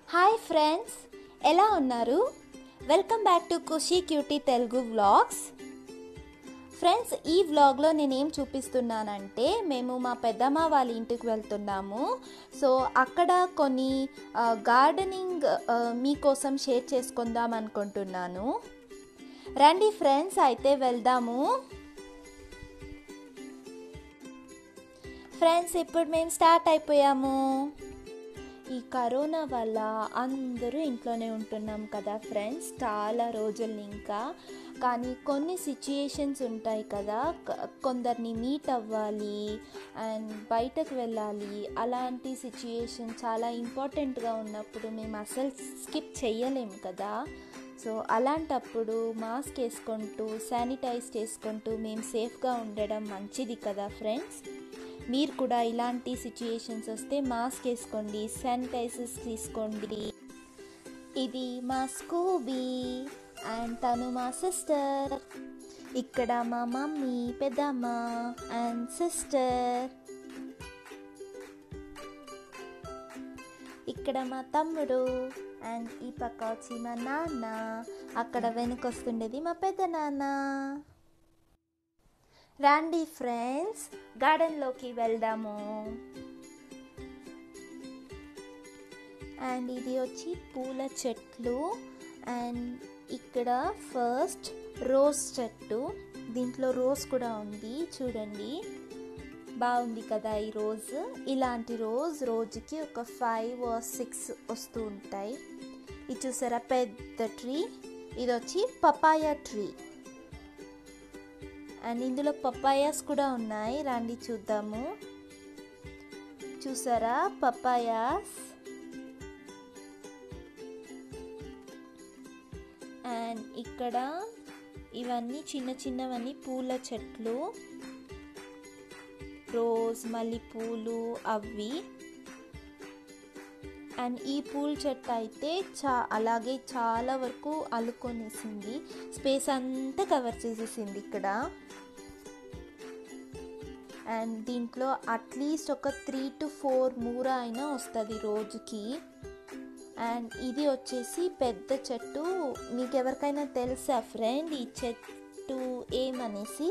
hi friends ఎలా ఉన్నారు welcome back to Khushi cutie Telugu vlogs friends ఈ వ్లాగ్లో నేనేం చూపిస్తున్నానంటే మేము మా పెద్దమ్మ వాళ్ళ ఇంటికి వెళ్తున్నాము సో అక్కడ కొన్ని గార్డెనింగ్ మీకోసం షేర్ చేసుకుందాం అనుకుంటున్నాను రండి ఫ్రెండ్స్ అయితే వెళ్దాము ఫ్రెండ్స్ ఇప్పుడు మేము స్టార్ట్ అయిపోయాము ఈ కరోనా వల్ల అందరూ ఇంట్లోనే ఉంటున్నాం కదా ఫ్రెండ్స్ చాలా రోజులు ఇంకా కానీ కొన్ని సిచ్యుయేషన్స్ ఉంటాయి కదా కొందరిని మీట్ అవ్వాలి అండ్ బయటకు వెళ్ళాలి అలాంటి సిచ్యుయేషన్ చాలా ఇంపార్టెంట్గా ఉన్నప్పుడు మేము అసలు స్కిప్ చేయలేము కదా సో అలాంటప్పుడు మాస్క్ వేసుకుంటూ శానిటైజ్ చేసుకుంటూ మేము సేఫ్గా ఉండడం మంచిది కదా ఫ్రెండ్స్ మీరు కూడా ఇలాంటి సిచ్యుయేషన్స్ వస్తే మాస్క్ వేసుకోండి శానిటైజర్స్ తీసుకోండి ఇది మా స్కూబీ అండ్ తను మా సిస్టర్ ఇక్కడ మా మమ్మీ పెద్దమ్మ అండ్ సిస్టర్ ఇక్కడ మా తమ్ముడు అండ్ ఈ పక్క వచ్చి మా నాన్న అక్కడ వెనుకొస్తుండేది మా పెద్ద నాన్న రండి ఫ్రెండ్స్ గార్డెన్లోకి వెళ్దాము అండ్ ఇది వచ్చి పూల చెట్లు అండ్ ఇక్కడ ఫస్ట్ రోజ్ చెట్టు దీంట్లో రోజ్ కూడా ఉంది చూడండి బాగుంది కదా ఈ రోజ్ ఇలాంటి రోజ్ రోజుకి ఒక ఫైవ్ సిక్స్ వస్తూ ఉంటాయి ఇది చూసారా పెద్ద ట్రీ ఇది వచ్చి పపాయ ట్రీ అండ్ ఇందులో పప్పాయాస్ కూడా ఉన్నాయి రండి చూద్దాము చూసారా పప్పాయాస్ అండ్ ఇక్కడ ఇవన్నీ చిన్న చిన్నవన్నీ పూల చెట్లు రోజ్ మల్లెపూలు అవి అండ్ ఈ పూల చెట్టు అయితే చా అలాగే చాలా వరకు అల్లుకొనేసింది స్పేస్ అంతా కవర్ చేసేసింది ఇక్కడ అండ్ దీంట్లో అట్లీస్ట్ ఒక త్రీ టు ఫోర్ మూర అయినా వస్తుంది రోజుకి అండ్ ఇది వచ్చేసి పెద్ద చెట్టు మీకు ఎవరికైనా తెలుసా ఫ్రెండ్ ఈ చెట్టు ఏమనేసి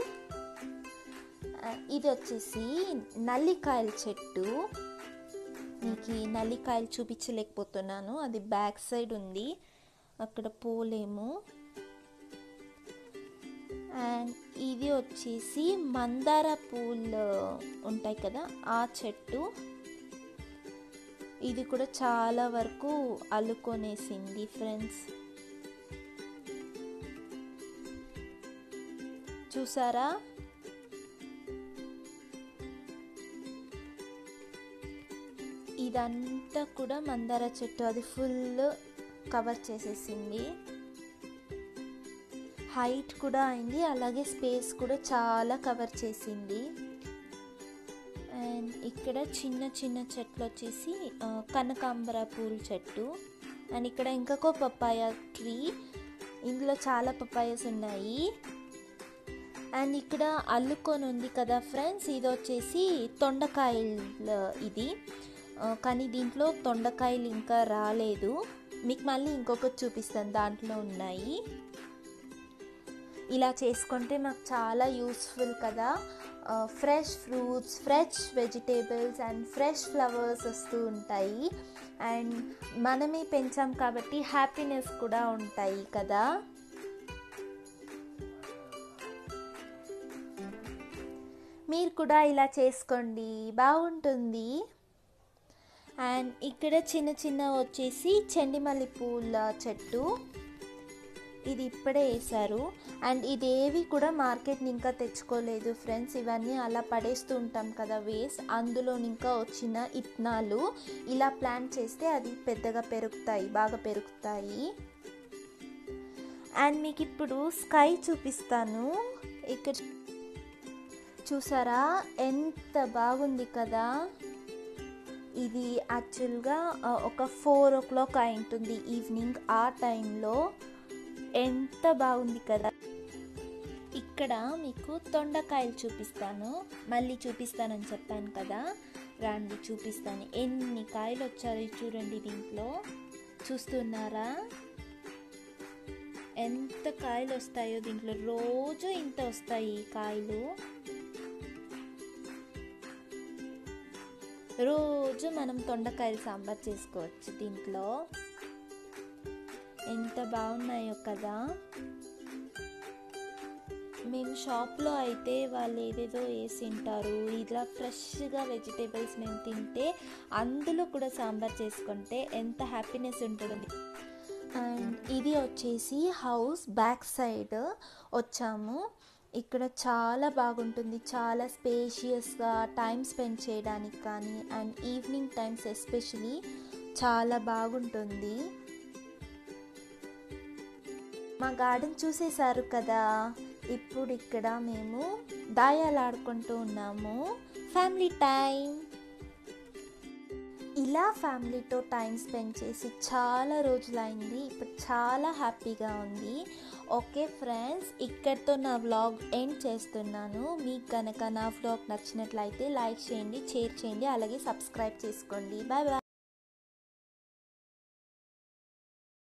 ఇది వచ్చేసి నల్లికాయల చెట్టు మీకు ఈ నల్లికాయలు చూపించలేకపోతున్నాను అది బ్యాక్ సైడ్ ఉంది అక్కడ పోలేము అండ్ ఇది వచ్చేసి మందార పూలు ఉంటాయి కదా ఆ చెట్టు ఇది కూడా చాలా వరకు అల్లుకొనేసింది ఫ్రెండ్స్ చూసారా ఇదంతా కూడా మందార చెట్టు అది ఫుల్ కవర్ చేసేసింది హైట్ కూడా అయింది అలాగే స్పేస్ కూడా చాలా కవర్ చేసింది అండ్ ఇక్కడ చిన్న చిన్న చెట్లు వచ్చేసి కనకాంబర పూల చెట్టు అండ్ ఇక్కడ ఇంకొక పప్పాయ ట్రీ ఇందులో చాలా పప్పాయస్ ఉన్నాయి అండ్ ఇక్కడ అల్లుకొని ఉంది కదా ఫ్రెండ్స్ ఇది వచ్చేసి తొండకాయలు ఇది కానీ దీంట్లో తొండకాయలు ఇంకా రాలేదు మీకు మళ్ళీ ఇంకొకటి చూపిస్తాను దాంట్లో ఉన్నాయి ఇలా చేసుకుంటే మాకు చాలా యూస్ఫుల్ కదా fresh fruits fresh vegetables and fresh flowers వస్తూ ఉంటాయి అండ్ మనమే పెంచాం కాబట్టి హ్యాపీనెస్ కూడా ఉంటాయి కదా మీరు కూడా ఇలా చేసుకోండి బాగుంటుంది అండ్ ఇక్కడ చిన్న చిన్న వచ్చేసి చెండిమల్లి పూల చెట్టు ఇది ఇప్పుడే వేశారు అండ్ ఇదేవి కూడా మార్కెట్ని ఇంకా తెచ్చుకోలేదు ఫ్రెండ్స్ ఇవన్నీ అలా పడేస్తూ ఉంటాం కదా వేస్ట్ అందులో ఇంకా వచ్చిన ఇత్నాలు ఇలా ప్లాంట్ చేస్తే అది పెద్దగా పెరుగుతాయి బాగా పెరుగుతాయి అండ్ మీకు ఇప్పుడు స్కై చూపిస్తాను ఇక్కడ చూసారా ఎంత బాగుంది కదా ఇది యాక్చువల్గా ఒక ఫోర్ ఓ క్లాక్ అయి ఉంటుంది ఈవినింగ్ ఆ టైంలో ఎంత బాగుంది కదా ఇక్కడ మీకు తొండకాయలు చూపిస్తాను మళ్ళీ చూపిస్తానని చెప్పాను కదా రండి చూపిస్తాను ఎన్ని కాయలు వచ్చారో చూడండి దీంట్లో చూస్తున్నారా ఎంత కాయలు వస్తాయో దీంట్లో రోజు ఇంత వస్తాయి ఈ కాయలు రోజు మనం తొండకాయలు సాంబార్ చేసుకోవచ్చు దీంట్లో ఎంత బాగున్నాయో కదా మేము షాప్లో అయితే వాళ్ళు ఏదేదో వేసి తింటారు ఇలా ఫ్రెష్గా వెజిటేబుల్స్ మేము తింటే అందులో కూడా సాంబార్ చేసుకుంటే ఎంత హ్యాపీనెస్ ఉంటుంది అండ్ ఇది వచ్చేసి హౌస్ బ్యాక్ సైడ్ వచ్చాము ఇక్కడ చాలా బాగుంటుంది చాలా స్పేషియస్గా టైం స్పెండ్ చేయడానికి కానీ అండ్ ఈవినింగ్ టైమ్స్ ఎస్పెషలీ చాలా బాగుంటుంది మా గార్డెన్ చూసేశారు కదా ఇప్పుడు ఇక్కడ మేము దాయాలు ఆడుకుంటూ ఉన్నాము ఫ్యామిలీ టైం ఇలా ఫ్యామిలీతో టైం స్పెండ్ చేసి చాలా రోజులైంది ఇప్పుడు చాలా హ్యాపీగా ఉంది ఓకే ఫ్రెండ్స్ ఇక్కడితో నా వ్లాగ్ ఎండ్ చేస్తున్నాను మీకు కనుక నా వ్లాగ్ నచ్చినట్లయితే లైక్ చేయండి షేర్ చేయండి అలాగే సబ్స్క్రైబ్ చేసుకోండి బాయ్ బాయ్